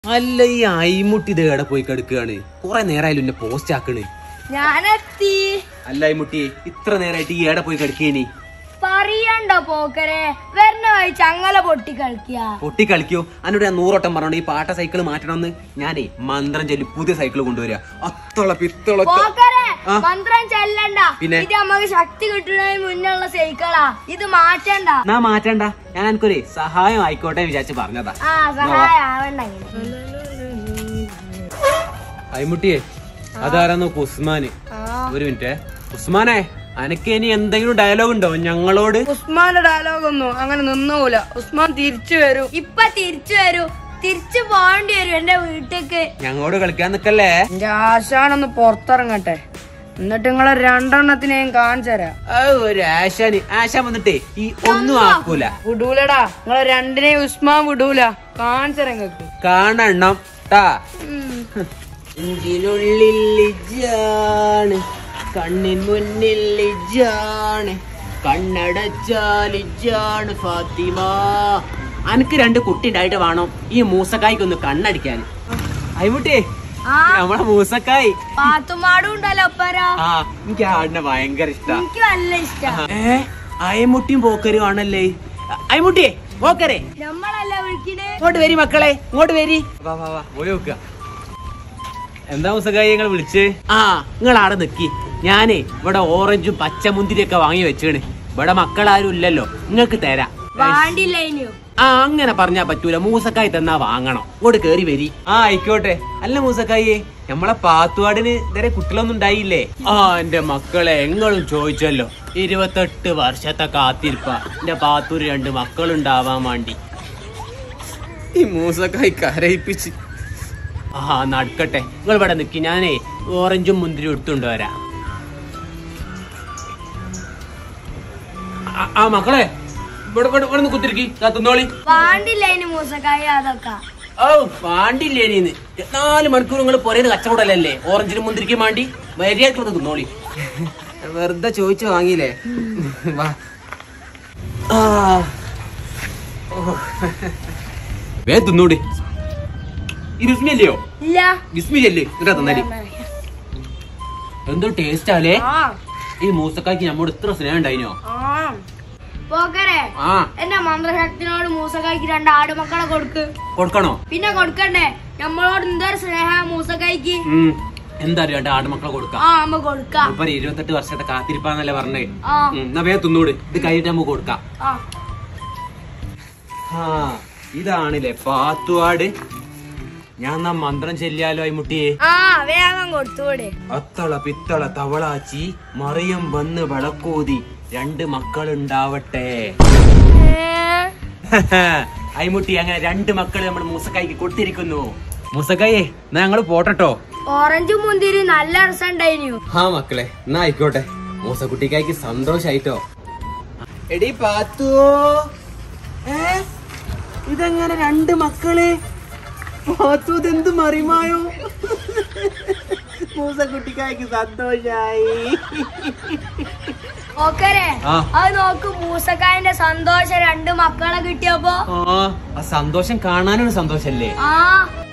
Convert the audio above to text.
അല്ല ഈ അയിമുട്ടി ഇത് എവിടെ പോയി കിടക്കുകയാണ് കുറെ നേരമായാലും എന്നെ പോസ്റ്റ് ആക്കണ് ഞാനെത്തി അല്ല അയിമുട്ടി ഇത്ര നേരമായിട്ട് ഈ എവിടെ പോയി കിടക്കേനി പറയണ്ട പോക്കരെ വരുന്ന വഴി ചങ്ങല പൊട്ടി കളിക്കുക പൊട്ടി കളിക്കോ എന്നോട് ഞാൻ നൂറോട്ടം പറഞ്ഞോണ്ട് ഈ പാട്ട സൈക്കിൾ മാറ്റണമെന്ന് ഞാനേ മന്ത്രം ചൊല്ലി പുതിയ സൈക്കിൾ കൊണ്ടുവരിക അത്തോള പിത്തോള പോക്കരെ ആ. മന്ത്രം ചെല്ലണ്ട പിന്നെ? ഇത് നമുക്ക് ശക്തി കിട്ടുന്നതിന് മുന്നുള്ള സൈക്കിളാ ഇത് മാറ്റണ്ട എന്നാ മാറ്റണ്ട ഞാൻ എനിക്കൊരു സഹായം ആയിക്കോട്ടെ വിചാരിച്ച് പറഞ്ഞതാ ആ സഹായം ആവണ്ട അയിമുട്ടിയെ അതാരാ നോക്കൂ ഉസ്മാന് ഒരു മിനിറ്റ് ഉസ്മാനെ അനക്ക് ഇനി എന്തെങ്കിലും ഡയലോഗ് ഉണ്ടോ ഞങ്ങളോട് ഉസ്മാന്റെ ഡയലോഗ് ഒന്നും അങ്ങനെ നിന്നൂല ഉസ്മാൻ തിരിച്ചു വരും ഇപ്പൊ തിരിച്ചു വരൂ തിരിച്ചു പോകേണ്ടി വരും എന്റെ വീട്ടിക്ക് ഞങ്ങളോട് കളിക്കാൻ നിക്കല്ലേ എന്റെ ആശാനൊന്ന് പുറത്തിറങ്ങട്ടെ എന്നിട്ട് നിങ്ങളെ രണ്ടെണ്ണത്തിനെയും കാണിച്ചു തരാം ആ, ഒരു ആശാന് ആശാൻ വന്നിട്ടേ ഈ ഒന്നും ആക്കൂല വിടൂലടാ നിങ്ങളെ രണ്ടിനെയും ഉസ്മാൻ വിടൂല കാണിച്ചു തരാം നിങ്ങക്ക് കാണണം ട്ടാ നെഞ്ചിനുള്ളിൽ ഇജ്ജാണ് കണ്ണിൻ മുന്നിൽ ഇജ്ജാണ് കണ്ണടച്ചാൽ ഇജ്ജാണ് ഫാത്തിമ അനക്ക് രണ്ട് കുട്ടി ഉണ്ടായിട്ട് വേണം ഈ മൂസക്കായ്ക്ക് ഒന്ന് കണ്ണടിക്കാൻ അയ്മുട്ടി ആ നമ്മളെ മൂസക്കായി പാത്തുമാടും ഉണ്ടല്ലോ ഒപ്പരോ ആ എനിക്ക് ആടിനെ ഭയങ്കര ഇഷ്ടാ എനിക്ക് നല്ല ഇഷ്ടം ഏ അയമുട്ടിയും പോക്കരും ആണല്ലേ അയമുട്ടിയെ പോക്കരെ നമ്മളല്ല വിളിക്കണേ ഇങ്ങോട്ട് വരി മക്കളെ ഇങ്ങോട്ട് വരി വാ വാ വാ പോയി നോക്ക എന്താ മുസകായി നിങ്ങൾ വിളിച്ച് ആ നിങ്ങൾ ആടെ നിക്കി ഞാനേ ഇവിടെ ഓറഞ്ചും പച്ചമുന്തിരി ഒക്കെ വാങ്ങി വെച്ചാണ് ഇവിടെ മക്കളാരും ഇല്ലല്ലോ നിങ്ങൾക്ക് തരാം വാണ്ടില്ല ഇനിയോ ആ അങ്ങനെ പറഞ്ഞാ പറ്റൂല മൂസക്കായി തന്നാ വാങ്ങണം ഇങ്ങോട്ട് കേറി വരി ആ ആയിക്കോട്ടെ അല്ല മൂസക്കായി നമ്മളെ പാത്തുവാടിന് ഇതുവരെ കുട്ടികളൊന്നും ഉണ്ടായില്ലേ ആ എന്റെ മക്കളെ എങ്ങളും ചോദിച്ചല്ലോ ഇരുപത്തെട്ട് വർഷത്തെ കാത്തിരിപ്പ എന്റെ പാത്തൂര് രണ്ട് മക്കളുണ്ടാവാൻ വേണ്ടി ഈ മൂസക്കായി കരയിപ്പിച്ച് ആ നടക്കട്ടെ നിങ്ങൾ ഇവിടെ നിക്കി ഞാനേ ഓറഞ്ചും മുന്തിരി എടുത്തുകൊണ്ട് വരാം ആ- ആ മക്കളെ ഇവിടെ ഇവിടെ ഇവിടെ നിന്ന് കുത്തിരിക്കി തിന്നോളി വാണ്ടില്ല ഇനി മൂസക്കായ അതൊക്കെ ഓ വാണ്ടില്ലേ നീന്ന് നാല് മണിക്കൂർ നിങ്ങൾ പുറയുന്ന കച്ചവടമല്ലേ ഓറഞ്ചിനും മുന്തിരിക്കും വേണ്ടി മര്യാദക്ക് വന്ന് തിന്നോളി വെറുതെ ചോദിച്ചു വാങ്ങിയില്ലേ വാ ആ. ഓ. വേ തിന്നോടി ഈ വിസ്മിയല്ലയോ ഇല്ല വിസ്മിയല്ലേ ഇങ്ങോട്ടാ തിന്നാല് എന്തോ ടേസ്റ്റ് ആലേ ആ ഈ മൂസക്കായ്ക്ക് നമ്മോട് ഇത്ര സ്നേഹം ഉണ്ടായിനോ ആ പോക്കരെ ആ എന്റെ മന്ത്രശക്തിനോട് മൂസക്കായ്ക്ക് രണ്ട് ആടുമക്കളെ കൊടുക്ക് കൊടുക്കണോ പിന്നെ കൊടുക്കണ്ടേ നമ്മളോട് എന്തൊരു സ്നേഹ മൂസക്കായ്ക്ക് ഉം എന്താ അറിയാ ആടുമക്കളെ കൊടുക്കാം ആ നമ്മ കൊടുക്കാം ഇപ്പൊ ഒരു ഇരുപത്തെട്ട് വർഷത്തെ കാത്തിരിപ്പാന്നല്ലേ പറഞ്ഞേ ആ ഉം, എന്നാ വേ തിന്നൂട് ഇത് കഴിഞ്ഞിട്ട് നമുക്ക് കൊടുക്കാം ആ ആ ഇതാണില്ലേ പാത്തുവാട് ഞാൻ എന്നാ മന്ത്രം ചെല്ലിയാലോ മുട്ടിയെ ആ വേഗം കൊടുത്തുകൂടെ അത്തള പിത്തള തവളാച്ചി മറിയം വന്ന് വിളക്കൂതി രണ്ട് മക്കളുണ്ടാവട്ടെ അയ്മുട്ടി അങ്ങനെ രണ്ട് മക്കള് നമ്മൾ മൂസക്കായിക്ക് കൊടുത്തിരിക്കുന്നു മൂസക്കായേ എന്നാ ഞങ്ങള് പോട്ടോ ഓറഞ്ചും മുന്തിരി നല്ല രസമുണ്ടായിരുന്നു ആ മക്കളെ എന്നാ ആയിക്കോട്ടെ മൂസക്കുട്ടിക്കായിക്ക് സന്തോഷായിട്ടോ എടി പാത്തു ഏ ഇതെങ്ങനെ രണ്ട് മക്കള് പാത്തു ഇതെന്ത് മറിമായോ മൂസക്കുട്ടിക്കായിക്ക് സന്തോഷായി ഓക്കരെ ആ. അത് നോക്ക് മൂസക്കായന്റെ സന്തോഷം രണ്ട് മക്കളെ കിട്ടിയപ്പോ ആ ആ സന്തോഷം കാണാനൊരു സന്തോഷല്ലേ ആ